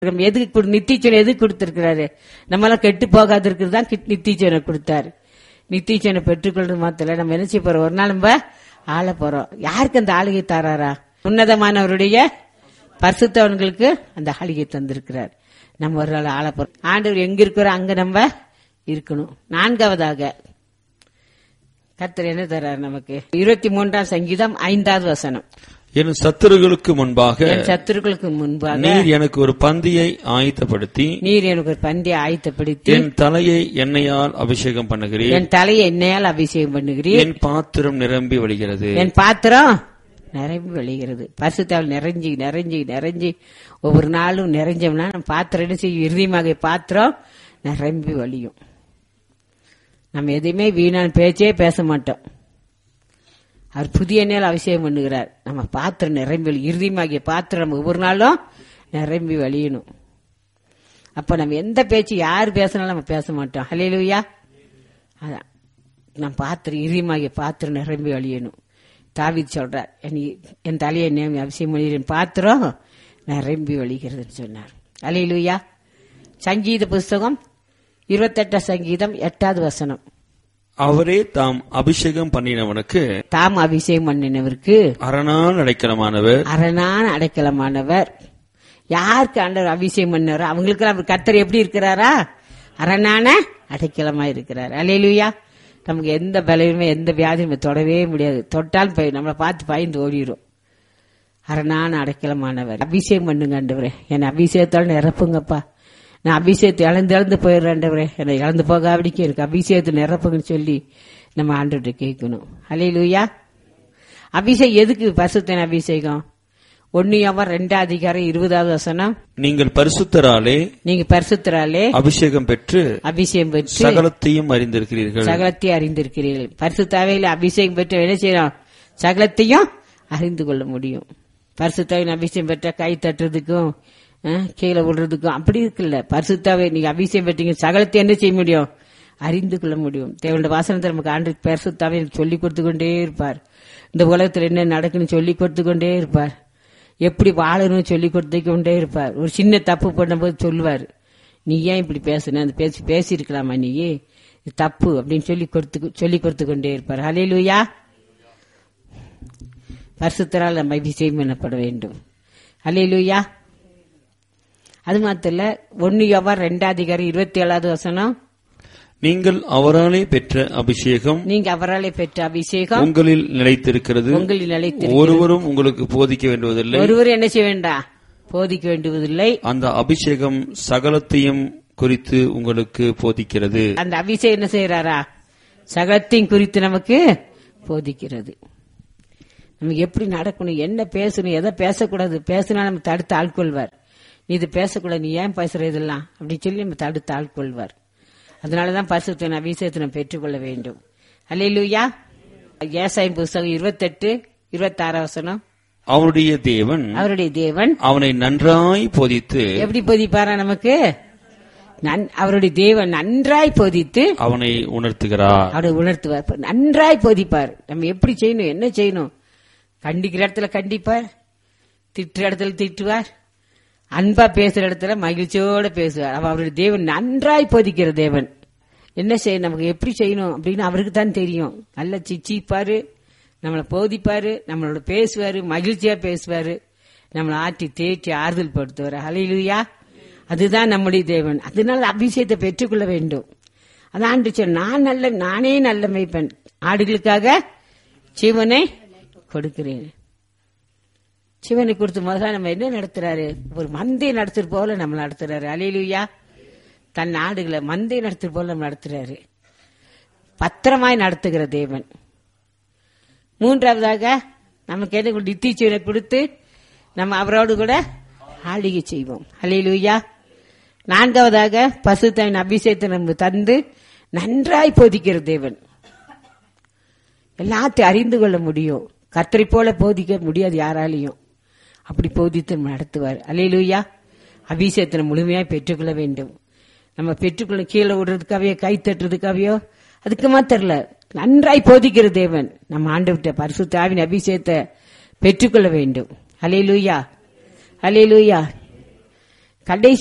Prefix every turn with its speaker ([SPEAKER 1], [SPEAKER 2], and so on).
[SPEAKER 1] நம்ம எதுக்கு கொடு- நித்திச்சனை எதுக்கு கொடுத்திருக்கிறாரு நம்மளாம் கெட்டு போகாது இருக்கிறது தான் நித்திச்சனை கொடுத்தாரு நித்திச்சனை பெற்றுக்கொள்றது மாத்திர நம்ம என்ன செய்ய போறோம் ஒரு நாள் நம்ம ஆள போறோம் யாருக்கு அந்த ஆளுகை தாராரா உன்னதமானவருடைய பரிசுத்தவன்களுக்கு அந்த ஆளுகை தந்திருக்கிறார் நம்ம ஒரு நாள் ஆள போறோம் ஆண்டவர் எங்க இருக்கிறோம் அங்க நம்ம இருக்கணும் நான்காவதாக கர்த்தர் என்ன தர்றாரு நமக்கு இருபத்தி மூன்றாம் சங்கீதம் ஐந்தாவது வசனம்
[SPEAKER 2] என் சத்துருகளுக்கு முன்பாக
[SPEAKER 1] என் சத்துருக்களுக்கு முன்பாக
[SPEAKER 2] நீர் எனக்கு ஒரு பந்தியை ஆயத்தப்படுத்தி
[SPEAKER 1] நீர் எனக்கு ஒரு பந்தியை ஆயத்தப்படுத்தி
[SPEAKER 2] என் தலையை எண்ணெயால் அபிஷேகம் பண்ணுகிறீர்
[SPEAKER 1] என் தலையை எண்ணெயால் அபிஷேகம் பண்ணுகிறீர்
[SPEAKER 2] என் பாத்திரம் நிரம்பி வழிகிறது
[SPEAKER 1] என் பாத்திரம் நிரம்பி வழிகிறது பரிசுத்தால் நிறைஞ்சி நிறைஞ்சி நிறைஞ்சி ஒவ்வொரு நாளும் நிறைஞ்சோம்னா நம்ம பாத்திரம் என்ன செய்யும் இறுதியாக பாத்திரம் நிரம்பி வழியும் நம்ம எதையுமே வீணான பேச்சே பேச மாட்டோம் அவர் புதிய எண்ணெயில் அபிஷேகம் பண்ணுகிறார் நம்ம பாத்திரம் நிரம்பி வழி- இறுதியமாகிய பாத்திரம் நம்ம ஒவ்வொரு நாளும் நிரம்பி வழியணும் அப்ப நம்ம எந்த பேச்சு யார் பேசினாலும் நம்ம பேச மாட்டோம் ஹலேலுயா அதான் நான் பாத்திரம் இறுதியமாகிய பாத்திரம் நிரம்பி வழியணும் தாவித் சொல்றார் என் என் தலையை நேமி அபிஷேகம் பண்ணி என் பாத்திரம் நிரம்பி வழிகிறதுன்னு சொன்னார் அலையிலுயா சங்கீத புஸ்தகம் இருபத்தெட்டாம் சங்கீதம் எட்டாவது வசனம்
[SPEAKER 2] அவரே தாம் அபிஷேகம் பண்ணினவனுக்கு
[SPEAKER 1] தாம் அபிஷேகம் பண்ணினவருக்கு
[SPEAKER 2] அரணான் அடைக்கலமானவர்
[SPEAKER 1] அரணான அடைக்கலமானவர் யாருக்கு ஆண்டவர் அபிஷேகம் பண்ணாரோ அவங்களுக்கு அவர் கர்த்தர் எப்படி இருக்கிறாரா அரணான அடைக்கலமா இருக்கிறார் அலையிலுயா நமக்கு எந்த பலனுமே எந்த வியாதியும் நம்ம தொடவே முடியாது தொட்டால் போய் நம்மளை பார்த்து பயந்து ஓடிடும் அரணான அடைக்கலமானவர் அபிஷேகம் பண்ணுங்க ஆண்டவரே என்னை அபிஷேகத்தால் நிரப்புங்கப்பா நான் அபிஷேகத்தை இழந்து இழந்து போயிடுறேன் ஆண்டவரே என்னை இழந்து போகாவிடிக்க எனக்கு அபிஷேகத்தை நிரப்புங்கன்னு சொல்லி நம்ம ஆண்டவர்கிட்ட கேட்கணும் அலையிலுயா அபிஷேகம் எதுக்கு பரிசுத்தன அபிஷேகம் ஒன்னியவன் ரெண்டாம் அதிகாரம் இருபதாவது வசனம்
[SPEAKER 2] நீங்கள் பரிசுத்தராலே
[SPEAKER 1] நீங்க பரிசுத்தராலே
[SPEAKER 2] அபிஷேகம் பெற்று
[SPEAKER 1] அபிஷேகம் பெற்று
[SPEAKER 2] சகலத்தையும் அறிந்திருக்கிறீர்கள்
[SPEAKER 1] சகலத்தை அறிந்திருக்கிறீர்கள் பரிசுத்தாவையில் அபிஷேகம் பெற்று என்ன செய்யணும் சகலத்தையும் அறிந்து கொள்ள முடியும் பரிசுத்தாவின் அபிஷேகம் பெற்ற கை தட்டுறதுக்கும் அஹ், கீழே விடுறதுக்கும் அப்படி இருக்குல்ல பரிசுத்தாவை நீங்க அபிஷேகம் பெற்றீங்க சகலத்தை என்ன செய்ய முடியும் அறிந்து கொள்ள முடியும் தேவனுடைய வாசனத்தை நமக்கு ஆண்டு பரிசுத்தாவை சொல்லி கொடுத்து கொண்டே இருப்பார் இந்த உலகத்துல என்ன நடக்குன்னு சொல்லி கொடுத்து கொண்டே இருப்பார் எப்படி வாழணும்னு சொல்லி கொடுத்து கொண்டே இருப்பார் ஒரு சின்ன தப்பு பண்ணும்போது சொல்லுவார் நீ ஏன் இப்படி பேசுன அந்த பேசி பேசியிருக்கலாமா நீ இது தப்பு அப்படின்னு சொல்லி கொடுத்து சொல்லி கொடுத்து கொண்டே இருப்பார் ஹalleluya பரிசுத்தரால் நம்ம அபிஷேகம் பண்ணப்பட வேண்டும் ஹalleluya அது மாத்திரம் இல்ல ஒன்னு யோவான் ரெண்டாம் அதிகாரம் இருபத்தி ஏழாவது வசனம்
[SPEAKER 2] நீங்கள் அவராலே பெற்ற அபிஷேகம்
[SPEAKER 1] நீங்க அவராலே பெற்ற அபிஷேகம்
[SPEAKER 2] உங்களில் நிலைத்திருக்கிறது
[SPEAKER 1] உங்களில் நிலைத்து
[SPEAKER 2] ஒருவரும் உங்களுக்கு போதிக்க வேண்டுவதில்லை
[SPEAKER 1] ஒருவர் என்ன செய்ய வேண்டாம் போதிக்க வேண்டுவதில்லை
[SPEAKER 2] அந்த அபிஷேகம் சகலத்தையும் குறித்து உங்களுக்கு போதிக்கிறது
[SPEAKER 1] அந்த அபிஷேகம் என்ன செய்யறாரா சகலத்தையும் குறித்து நமக்கு போதிக்கிறது நமக்கு எப்படி நடக்கணும் என்ன பேசணும் எதை பேசக்கூடாது பேசினா நம்ம தடுத்து ஆட்கொள்வார் நீ இது பேசக்கூடாது நீ ஏன் பேசுற இதெல்லாம் அப்படின்னு சொல்லி நம்ம தடுத்து ஆட்கொள்வார் அதனாலதான் பரிசுத்தின் அபிஷேகத்தை நம்ம பெற்றுக்கொள்ள வேண்டும் அல்லையிலூயா ஏசாயின் புஸ்தகம் இருபத்தெட்டு இருபத்தாறாம் வசனம்
[SPEAKER 2] அவருடைய தேவன்
[SPEAKER 1] அவருடைய தேவன்
[SPEAKER 2] அவனை நன்றாய் போதித்து
[SPEAKER 1] எப்படி போதிப்பாரா நமக்கு நன்- அவருடைய தேவன் நன்றாய் போதித்து
[SPEAKER 2] அவனை உணர்த்துகிறார்
[SPEAKER 1] அவரை உணர்த்துவார் இப்ப நன்றாய் போதிப்பார் நம்ம எப்படி செய்யணும் என்ன செய்யணும் கண்டிக்கிற இடத்துல கண்டிப்பார் திட்டுற இடத்துல திட்டுவார் அன்பா பேசுற இடத்துல மகிழ்ச்சியோட பேசுவார் அவ அவருடைய தேவன் நன்றாய் போதிக்கிற தேவன் என்ன செய்ய நமக்கு எப்படி செய்யணும் அப்படின்னு அவருக்கு தான் தெரியும் நல்லா சிச்சிப்பாரு நம்மளை போதிப்பாரு நம்மளோட பேசுவாரு மகிழ்ச்சியா பேசுவாரு நம்மளை ஆட்டி தேற்றி ஆறுதல் படுத்துவார் அலையிலுயா அதுதான் நம்முடைய தேவன் அதனால அபிஷேகத்தை பெற்றுக்கொள்ள வேண்டும் அதான் ஆண்டு சொன்ன, நான் நல்ல நானே நல்ல மெய்ப்பன் ஆடுகளுக்காக சிவனை கொடுக்கிறேன் சிவனை கொடுத்து முதல்ல நம்ம என்ன நடத்துறாரு ஒரு மந்தையை நடத்துற போல நம்ம நடத்துறாரு அலையிலுயா தன் ஆடுகளை மந்தையை நடத்துற போல நம்ம நடத்துறாரு பத்திரமாய் நடத்துகிற தேவன் மூன்றாவதாக நமக்கு என்ன நித்திச்சீவனை கொடுத்து நம்ம அவரோடு கூட ஆளிகை செய்வோம் அலையிலுயா நான்காவதாக பசுத்தவின் அபிஷேகத்தை நம்ம தந்து நன்றாய் போதிக்கிற தேவன் எல்லாத்தையும் அறிந்து கொள்ள முடியும் கர்த்தரை போல போதிக்க முடியாது யாராலையும் அப்படி போதித்து நம்ம நடத்துவார் அலையிலுயா அபிஷேகத்தை முழுமையாய் பெற்றுக்கொள்ள வேண்டும் நம்ம பெற்றுக்கொள்ள கீழே விடுறதுக்காகவே கை தட்டுறதுக்காகவோ அதுக்குமா தெரியல நன்றாய் போதிக்கிற தேவன் நம்ம ஆண்டு விட்ட பரிசுத்தாவின் அபிஷேகத்தை பெற்றுக்கொள்ள வேண்டும் அலையிலுயா அலையிலுயா கடைசி